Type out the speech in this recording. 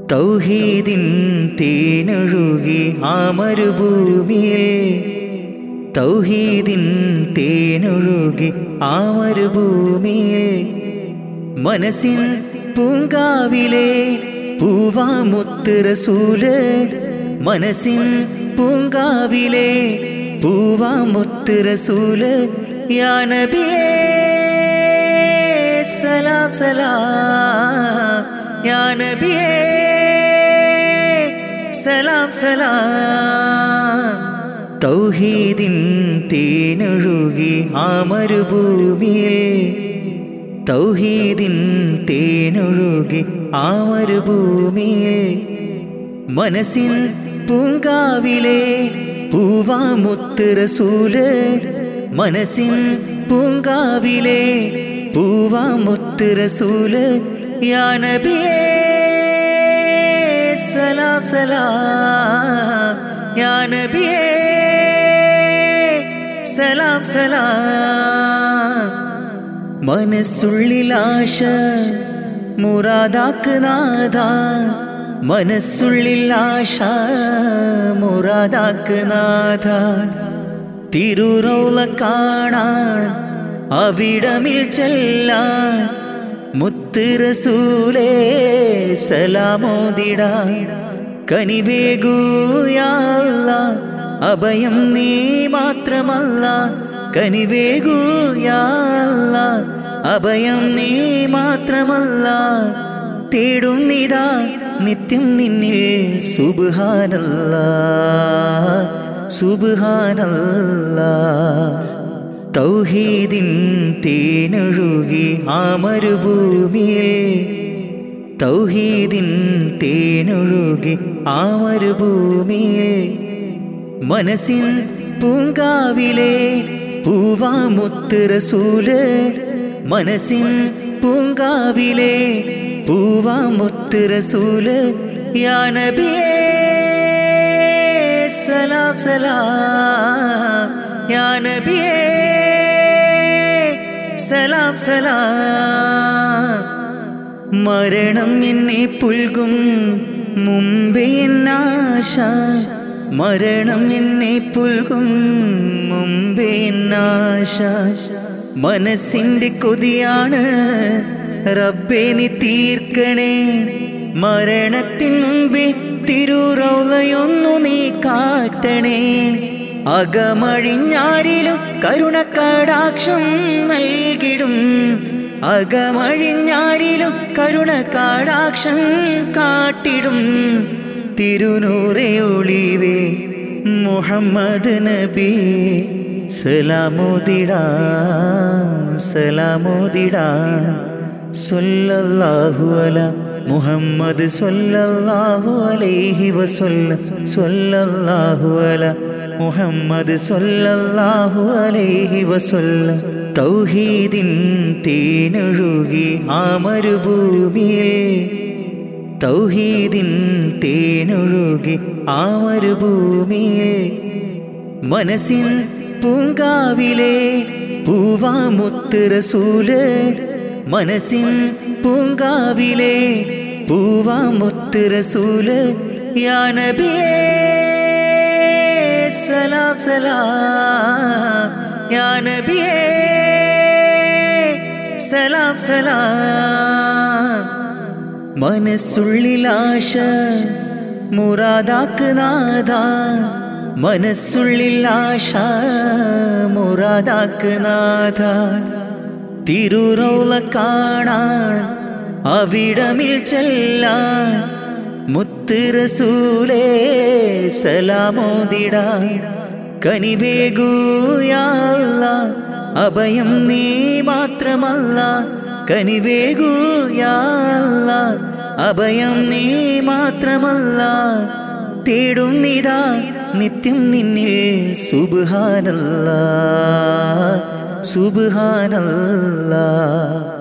തൗഹീദിൻ തേനൊഴുകി ആ മരുഭൂമിയിൽ തൗഹീദിൻ തേനൊഴുകി ആ മരുഭൂമിയിൽ മനസ്സിൻ പൂങ്കാവിലെ പൂവാമുത്ത് റസൂല് മനസ്സിൻ പൂങ്കാവിലെ പൂവാമുത്ത് റസൂല് യാ നബിയേ സലാം സലാം യാ നബിയേ സലാം സലാം തൗഹീദിൻ തേനൊഴുകി ആ മരുഭൂമിയിൽ തൗഹീദിൻ തേനൊഴുകി ആ മരുഭൂമിയിൽ മനസ്സിൻ പൂങ്കാവിലെ പൂവാമുത്ത് റസൂല് മനസ്സിൻ പൂങ്കാവിലെ പൂവാമുത്ത് റസൂല് യാ നബിയേ സലാം സലാം യാ നബിയേ സലാം സലാം മനസ്സുള്ളിൽ ആശ മുറാദാക്ക് നാഥ മനസ്സുള്ളിൽ ആശ മുറാദാക്ക് നാഥ തിരുറൗല കാണാൻ അവിടമിൽ ചെല്ലാൻ മുത്ത് റസൂലേ സലാമോദിടാൻ കനിവേഗൂയാല്ല അഭയം നീ മാത്രമല്ല കനിവേഗൂയാല്ല അഭയം നീ മാത്രമല്ല തേടുന്നിതാ നിത്യം നിന്നിൽ സുബാനല്ല സുബാനല്ല തൗഹീദിൻ തേനൊഴുകി ആ മരുഭൂമിയിൽ തൗഹീദിൻ തേനൊഴുകി ആ മരുഭൂമിയിൽ മനസ്സിൻ പൂങ്കാവിലെ പൂവാമുത്ത് റസൂല് മനസ്സിൻ പൂങ്കാവിലെ പൂവാമുത്ത് റസൂല് യാ നബിയേ സലാം സലാം യാ നബിയേ സലാം സലാം മരണം എന്നെ പുൽകും മുമ്പേ എന്നാശ മരണം എന്നെ പുൽകും മുമ്പേ എന്നാശ മനസ്സിന്റെ കൊതിയാണ് റബ്ബേ നീ തീർക്കണേ മരണത്തിൻ മുമ്പേ തിരുറൗലയൊന്നു നീ കാട്ടണേ അകമഴിഞ്ഞാരിലും കരുണക്കടാക്ഷം നൽകിടും അകമഴിഞ്ഞാരിലും കരുണക്കടാക്ഷം കാട്ടിടും തിരുനൂറെ ഒളിവേ മുഹമ്മദ് നബി സലാമോദിടാം സലാമോദിടാം സല്ലല്ലാഹു അല മുഹമ്മദ് സല്ലല്ലാഹു അലൈഹി വസല്ല സല്ലല്ലാഹു അല മുഹമ്മദ് സല്ലല്ലാഹു അലൈഹി വസല്ല തൗഹീദിൻ തേനൊഴുകി ആ മരുഭൂമിയിൽ തൗഹീദിൻ തേനൊഴുകി ആ മരുഭൂമിയിൽ മനസ്സിൻ പൂങ്കാവിലെ പൂവാമുത്ത് റസൂല് മനസ്സിൻ പൂങ്കാവിലെ പൂവാമുത്ത് റസൂല് യാ നബിയേ സലാം സലാം യാ നബിയേ സലാം സലാം മനസ്സുള്ളിൽ ആശ മുറാദാക്ക് നാഥ മനസ്സുള്ളിൽ ആശ മുറാദാക്ക് നാഥ തിരുറൗല കാണാൻ അവിടമിൽ ചെല്ലാൻ മുത്ത് റസൂലേ സലാമോദിടാൻ കനിവേഗൂയാല്ല അഭയം നീ മാത്രമല്ല കനിവേഗൂയാല്ല അഭയം നീ മാത്രമല്ല തേടുന്നിതാ നിത്യം നിന്നിൽ സുബാനല്ല സുബാനല്ല